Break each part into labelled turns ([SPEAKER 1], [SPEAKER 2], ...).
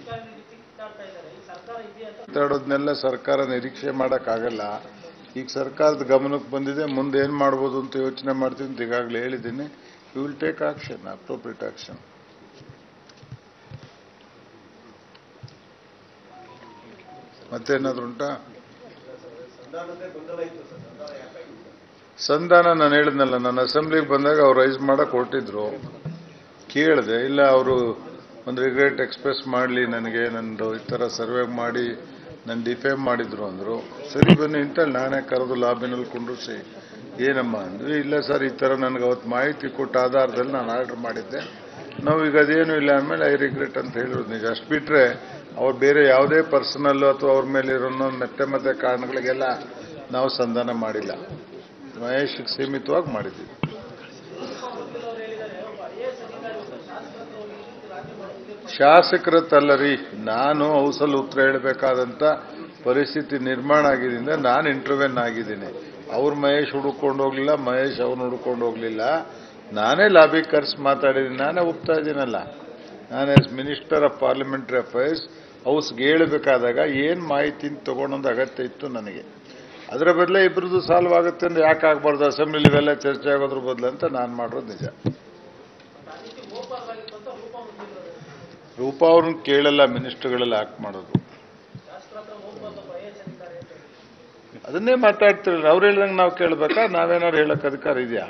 [SPEAKER 1] ಅಧಿಕಾರಿ ರೀತಿ ಕಿತ್ತಾಡ್ತಾ ಇದ್ದಾರೆ ಈ ಸರ್ಕಾರ ಇದೆಯಾ ಅಂತ
[SPEAKER 2] ಮಾತಾಡೋದನ್ನೆಲ್ಲ ಸರ್ಕಾರ ನಿರೀಕ್ಷೆ ಮಾಡೋಕ್ಕಾಗಲ್ಲ ಈಗ ಸರ್ಕಾರದ ಗಮನಕ್ಕೆ ಬಂದಿದೆ ಮುಂದೆ ಏನು ಮಾಡ್ಬೋದು ಅಂತ ಯೋಚನೆ ಮಾಡ್ತೀನಿ ಅಂತ ಈಗಾಗಲೇ ಹೇಳಿದ್ದೀನಿ you will take action appropriate action ಮತ್ತೇನಾದ್ರೂ ಉಂಟಾ ಸಂಧಾನ ನಾನು ಹೇಳಿದ್ನಲ್ಲ ನಾನು ಅಸೆಂಬ್ಲಿಗೆ ಬಂದಾಗ ಅವ್ರು ರೈಸ್ ಮಾಡಕ್ ಹೊರಟಿದ್ರು ಕೇಳಿದೆ ಇಲ್ಲ ಅವರು ಒಂದು ರಿಗ್ರೆಟ್ ಎಕ್ಸ್ಪ್ರೆಸ್ ಮಾಡಲಿ ನನಗೆ ನಂದು ಈ ಥರ ಸರ್ವೆ ಮಾಡಿ ನನ್ನ ಡಿಫೇಮ್ ಮಾಡಿದ್ರು ಅಂದರು ಸರಿ ಬನ್ನಿ ಅಂತ ನಾನೇ ಕರೆದು ಲಾಬಿನಲ್ಲಿ ಕುಂಡ್ರಿಸಿ ಏನಮ್ಮ ಅಂದ್ವಿ ಇಲ್ಲ ಸರ್ ಈ ಥರ ನನಗೆ ಅವತ್ತು ಮಾಹಿತಿ ಕೊಟ್ಟ ಆಧಾರದಲ್ಲಿ ನಾನು ಆರ್ಡರ್ ಮಾಡಿದ್ದೆ ನಾವು ಈಗ ಅದೇನು ಇಲ್ಲ ಅಂದಮೇಲೆ ಐ ರಿಗ್ರೆಟ್ ಅಂತ ಹೇಳಿರೋದು ನಿಜ ಅಷ್ಟು ಬಿಟ್ಟರೆ ಅವ್ರು ಬೇರೆ ಯಾವುದೇ ಪರ್ಸನಲ್ ಅಥವಾ ಅವ್ರ ಮೇಲೆ ಇರೋ ಮತ್ತೆ ಮತ್ತೆ ಕಾರಣಗಳಿಗೆಲ್ಲ ನಾವು ಸಂಧಾನ ಮಾಡಿಲ್ಲ ಮಹೇಶ್ಗೆ ಸೀಮಿತವಾಗಿ ಮಾಡಿದ್ದೀವಿ ಶಾಸಕರ ರೀ ನಾನು ಹೌಸಲ್ಲಿ ಉತ್ತರ ಹೇಳಬೇಕಾದಂತ ಪರಿಸ್ಥಿತಿ ನಿರ್ಮಾಣ ಆಗಿದ್ದರಿಂದ ನಾನು ಇಂಟರ್ವೆನ್ ಆಗಿದ್ದೀನಿ ಅವ್ರ ಮಹೇಶ್ ಹುಡುಕೊಂಡು ಹೋಗ್ಲಿಲ್ಲ ಮಹೇಶ್ ಅವ್ರನ್ನ ಹುಡುಕೊಂಡು ಹೋಗ್ಲಿಲ್ಲ ನಾನೇ ಲಾಬಿ ಕರ್ಸಿ ಮಾತಾಡಿದ್ದೀನಿ ನಾನೇ ಒಪ್ತಾ ಇದ್ದೀನಲ್ಲ ನಾನು as minister of parliamentary affairs ಹೌಸ್ಗೆ ಹೇಳಬೇಕಾದಾಗ ಏನು ಮಾಹಿತಿ ತಗೊಂಡೊಂದು ಅಗತ್ಯ ಇತ್ತು ನನಗೆ ಅದರ ಬದಲೇ ಇಬ್ಬರದು ಸಾಲ್ವ್ ಆಗುತ್ತೆ ಅಂದ್ರೆ ಯಾಕೆ ಆಗ್ಬಾರ್ದು ಅಸೆಂಬ್ಲಿಲಿ ಇವೆಲ್ಲ ಚರ್ಚೆ ಆಗೋದ್ರ ಬದಲು ಅಂತ ನಾನು ಮಾಡೋದು ನಿಜ ರೂಪಾ ಅವ್ರನ್ನ ಕೇಳಲ್ಲ ಮಿನಿಸ್ಟರ್ಗಳೆಲ್ಲ ಆಕ್ಟ್ ಮಾಡೋದು ಅದನ್ನೇ ಮಾತಾಡ್ತಿರಲ್ಲ ಅವ್ರು ಹೇಳ್ದಂಗೆ ನಾವು ಕೇಳಬೇಕಾ ನಾವೇನಾದ್ರು ಹೇಳಕ್ ಅಧಿಕಾರ ಇದೆಯಾ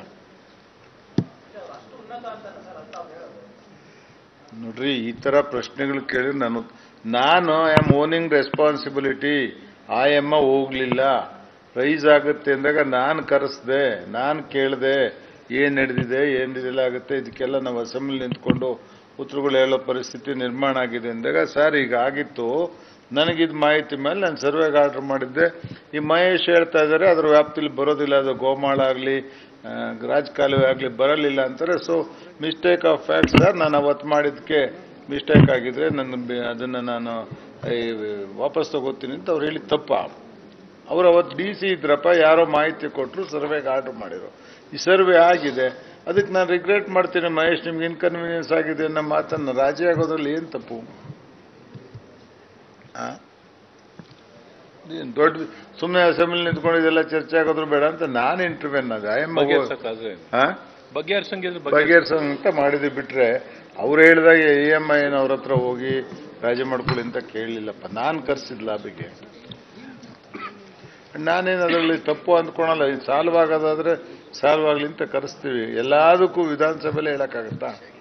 [SPEAKER 2] ನೋಡ್ರಿ ಈ ತರ ಪ್ರಶ್ನೆಗಳು ಕೇಳಿ ನಾನು ನಾನು ಐ ಆಮ್ ಓನಿಂಗ್ ರೆಸ್ಪಾನ್ಸಿಬಿಲಿಟಿ ಆ ಎಮ್ಮ ಹೋಗ್ಲಿಲ್ಲ ರೈಸ್ ಆಗುತ್ತೆ ಅಂದಾಗ ನಾನು ಕರೆಸ್ದೆ ನಾನು ಕೇಳಿದೆ ಏನ್ ನಡೆದಿದೆ ಏನ್ ನಡೆದಿಲ್ಲ ಆಗುತ್ತೆ ಇದಕ್ಕೆಲ್ಲ ನಾವು ಅಸೆಂಬ್ಲಿ ನಿಂತ್ಕೊಂಡು ಉತ್ತರಗಳು ಹೇಳೋ ಪರಿಸ್ಥಿತಿ ನಿರ್ಮಾಣ ಆಗಿದೆ ಅಂದಾಗ ಸರ್ ಈಗ ಆಗಿತ್ತು ನನಗಿದ್ ಮಾಹಿತಿ ಮೇಲೆ ನಾನು ಸರ್ವೆಗೆ ಆರ್ಡರ್ ಮಾಡಿದ್ದೆ ಈ ಮಹೇಶ್ ಹೇಳ್ತಾ ಇದ್ದಾರೆ ಅದ್ರ ವ್ಯಾಪ್ತಿಲಿ ಬರೋದಿಲ್ಲ ಅದು ಗೋಮಾಳ ಆಗಲಿ ರಾಜಕಾಲುವೆ ಆಗಲಿ ಬರಲಿಲ್ಲ ಅಂತಾರೆ so mistake of fact sir ನಾನು ಅವತ್ತು ಮಾಡಿದ್ದಕ್ಕೆ ಮಿಸ್ಟೇಕ್ ಆಗಿದ್ರೆ ನನ್ನ ಬೆ- ಅದನ್ನ ನಾನು ಈ, ವಾಪಸ್ ತಗೋತೀನಿ ಅಂತ ಅವ್ರು ಹೇಳಿ ತಪ್ಪ ಅವ್ರು ಅವತ್ತು ಡಿ ಸಿ ಇದ್ರಪ್ಪ ಯಾರೋ ಮಾಹಿತಿ ಕೊಟ್ಟರು ಸರ್ವೆಗೆ ಆರ್ಡರ್ ಮಾಡಿರೋ ಈ ಸರ್ವೆ ಆಗಿದೆ ಅದಕ್ಕೆ ನಾನು ರಿಗ್ರೆಟ್ ಮಾಡ್ತೀನಿ ಮಹೇಶ್ ನಿಮ್ಗೆ ಇನ್ಕನ್ವೀನಿಯನ್ಸ್ ಆಗಿದೆ ಅನ್ನೋ ಮಾತನ್ನು ರಾಜಿ ಆಗೋದ್ರಲ್ಲಿ ಏನು ತಪ್ಪು ಆ? ಏನ್ ದೊಡ್ಡ ಸುಮ್ಮನೆ ಅಸೆಂಬ್ಲಿ ನಿಂತ್ಕೊಂಡು ಇದೆಲ್ಲ ಚರ್ಚೆ ಆಗೋದ್ರು ಬೇಡ ಅಂತ ನಾನು ಇಂಟರ್ವ್ಯೂನ್ ಆದ ಐ ಎಮ್
[SPEAKER 3] ಬಗೆಹರ್ಸಕ್ಕಾದ್ರೆ
[SPEAKER 2] ಹಾ
[SPEAKER 3] ಬಗೆಹರ್ಸಂಗಿದ್ರೆ
[SPEAKER 2] ಬಗೆಹರಿಸೋ ಅಂತ ಮಾಡಿದ್ವಿ ಬಿಟ್ರೆ ಅವ್ರು ಹೇಳಿದಾಗ ಇ ಎಮ್ ಐ ಅವ್ರ ಹತ್ರ ಹೋಗಿ ರಾಜಿ ಮಾಡ್ಕೊಳ್ಳಿ ಅಂತ ಕೇಳಲಿಲ್ಲಪ್ಪ ನಾನು ಕರ್ಸಿದ್ ಲಾಬಿಗೆ ನಾನೇನು ಅದರಲ್ಲಿ ತಪ್ಪು ಅಂದ್ಕೊಳಲ್ಲ ಇದು ಸಾಲ್ವ್ ಆಗೋದಾದ್ರೆ ಸಾಲ್ವ್ ಆಗ್ಲಿ ಅಂತ ಕರೆಸ್ತೀವಿ ಎಲ್ಲದಕ್ಕೂ ವಿಧಾನಸಭೆಲೆ ಹೇಳಕ್ಕಾಗತ್ತಾ